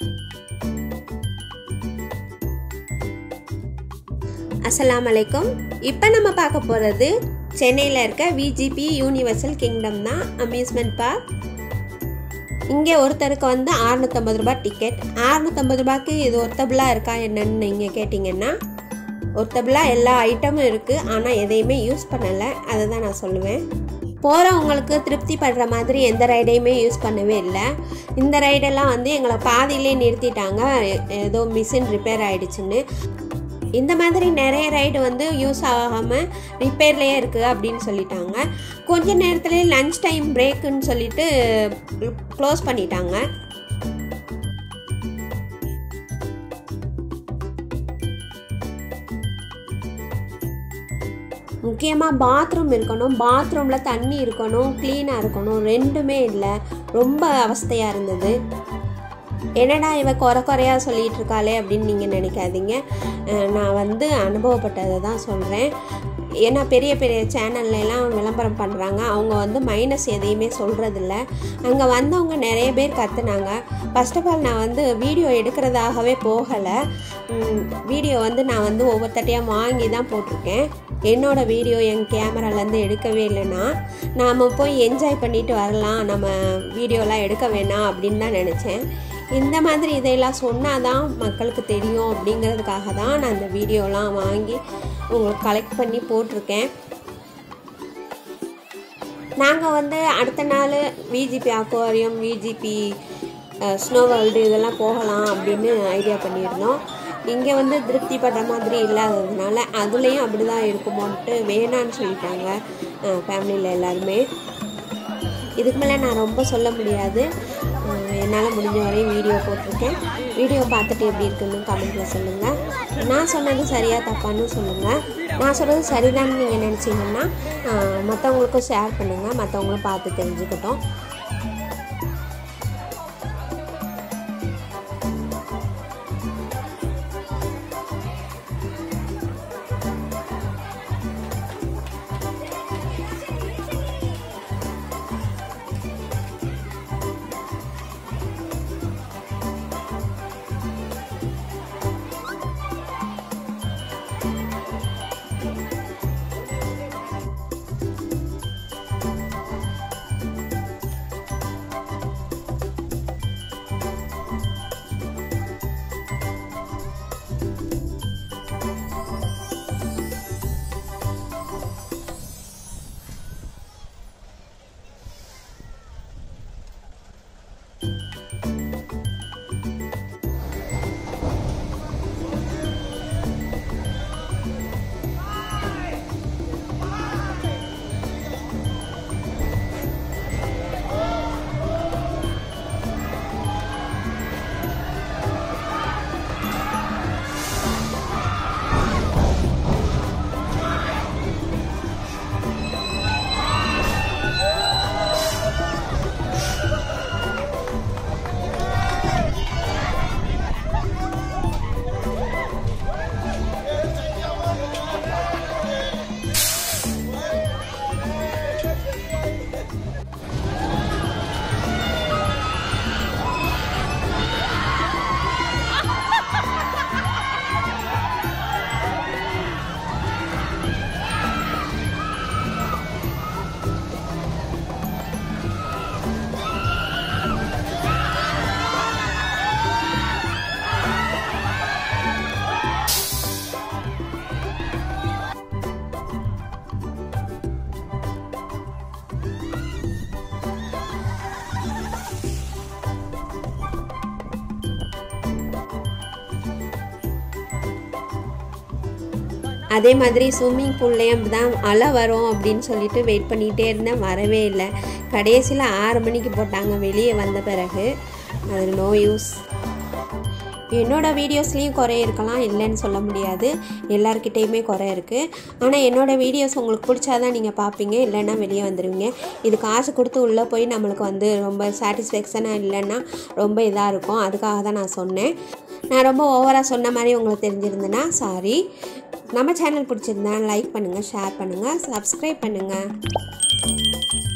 அஸ்ஸலாமு அலைக்கும் இப்போ நம்ம பார்க்க போகிறது சென்னையில் இருக்க விஜிபி யூனிவர்சல் கிங்டம் தான் அம்யூஸ்மெண்ட் பார்க் இங்கே ஒருத்தருக்கு வந்து அறுநூத்தம்பது ரூபாய் டிக்கெட் அறுநூத்தம்பது ரூபாய்க்கு இது ஒர்த்தபிளாக இருக்கா என்னன்னு நீங்கள் கேட்டிங்கன்னா ஒர்த்தபிளாக எல்லா ஐட்டமும் இருக்குது ஆனால் எதையுமே யூஸ் பண்ணலை அதை தான் நான் சொல்லுவேன் போகிறவங்களுக்கு திருப்தி படுற மாதிரி எந்த ரைடையுமே யூஸ் பண்ணவே இல்லை இந்த ரைடெல்லாம் வந்து எங்களை பாதியிலே நிறுத்திட்டாங்க ஏதோ மிஷின் ரிப்பேர் ஆயிடுச்சுன்னு இந்த மாதிரி நிறைய ரைடு வந்து யூஸ் ஆகாமல் ரிப்பேர்லேயே இருக்குது அப்படின்னு சொல்லிட்டாங்க கொஞ்ச நேரத்துலேயே லஞ்ச் டைம் பிரேக்குன்னு சொல்லிட்டு க்ளோஸ் பண்ணிட்டாங்க முக்கியமாக பாத்ரூம் இருக்கணும் பாத்ரூமில் தண்ணி இருக்கணும் க்ளீனாக இருக்கணும் ரெண்டுமே இல்லை ரொம்ப அவஸ்தையாக இருந்தது என்னடா இவ குறை குறையா சொல்லிட்டு இருக்காளே அப்படின்னு நீங்கள் நினைக்காதீங்க அஹ் நான் வந்து அனுபவப்பட்டதை தான் சொல்கிறேன் ஏன்னா பெரிய பெரிய சேனல்ல எல்லாம் விளம்பரம் பண்ணுறாங்க அவங்க வந்து மைனஸ் எதையுமே சொல்கிறதில்ல அங்கே வந்தவங்க நிறைய பேர் கத்துனாங்க ஃபர்ஸ்ட் ஆஃப் ஆல் நான் வந்து வீடியோ எடுக்கிறதாகவே போகலை வீடியோ வந்து நான் வந்து ஒவ்வொருத்தட்டையாக வாங்கி தான் போட்டிருக்கேன் என்னோடய வீடியோ என் கேமராலேருந்து எடுக்கவே இல்லைன்னா நாம் போய் என்ஜாய் பண்ணிட்டு வரலாம் நம்ம வீடியோலாம் எடுக்க வேணாம் அப்படின்னு தான் நினச்சேன் இந்த மாதிரி இதையெல்லாம் சொன்னால் தான் மக்களுக்கு தெரியும் அப்படிங்கிறதுக்காக தான் நான் இந்த வீடியோலாம் வாங்கி உங்களுக்கு கலெக்ட் பண்ணி போட்டிருக்கேன் நாங்கள் வந்து அடுத்த நாள் VGP aquarium VGP snow world இதெல்லாம் போகலாம் அப்படின்னு ஐடியா பண்ணியிருந்தோம் இங்கே வந்து திருப்தி படுற மாதிரி இல்லாததுனால அதுலேயும் அப்படி தான் இருக்குமோன்ட்டு வேணான்னு சொல்லிட்டாங்க ஃபேமிலியில் எல்லாருமே இதுக்கு மேலே நான் ரொம்ப சொல்ல முடியாது என்னால் முடிஞ்ச வரையும் வீடியோ போட்டிருக்கேன் வீடியோ பார்த்துட்டு எப்படி இருக்குன்னு கமெண்ட்டில் சொல்லுங்கள் நான் சொன்னது சரியாக தப்பான்னு சொல்லுங்கள் நான் சொல்கிறது சரிதான்னு நீங்கள் நினச்சிங்கன்னா மற்றவங்களுக்கும் ஷேர் பண்ணுங்கள் மற்றவங்களும் பார்த்து தெரிஞ்சுக்கிட்டோம் அதே மாதிரி ஸ்விம்மிங் பூல்லையும் தான் அலை வரும் அப்படின்னு சொல்லிட்டு வெயிட் பண்ணிகிட்டே இருந்தேன் வரவே இல்லை கடைசியில் ஆறு மணிக்கு போட்டாங்க வெளியே வந்த பிறகு அது நோ யூஸ் என்னோடய வீடியோஸ்லேயும் குறை இருக்கலாம் இல்லைன்னு சொல்ல முடியாது எல்லாருக்கிட்டேயுமே குறை இருக்குது ஆனால் என்னோடய வீடியோஸ் உங்களுக்கு பிடிச்சாதான் நீங்கள் பார்ப்பீங்க இல்லைன்னா வெளியே வந்துடுவீங்க இது காசு கொடுத்து உள்ளே போய் நம்மளுக்கு வந்து ரொம்ப சாட்டிஸ்ஃபேக்ஷனாக இல்லைன்னா ரொம்ப இதாக இருக்கும் அதுக்காக தான் நான் சொன்னேன் நான் ரொம்ப ஓவராக சொன்ன மாதிரி உங்களுக்கு தெரிஞ்சிருந்தேன்னா சாரி நம்ம சேனல் பிடிச்சிருந்தா லைக் பண்ணுங்கள் ஷேர் பண்ணுங்கள் சப்ஸ்கிரைப் பண்ணுங்கள்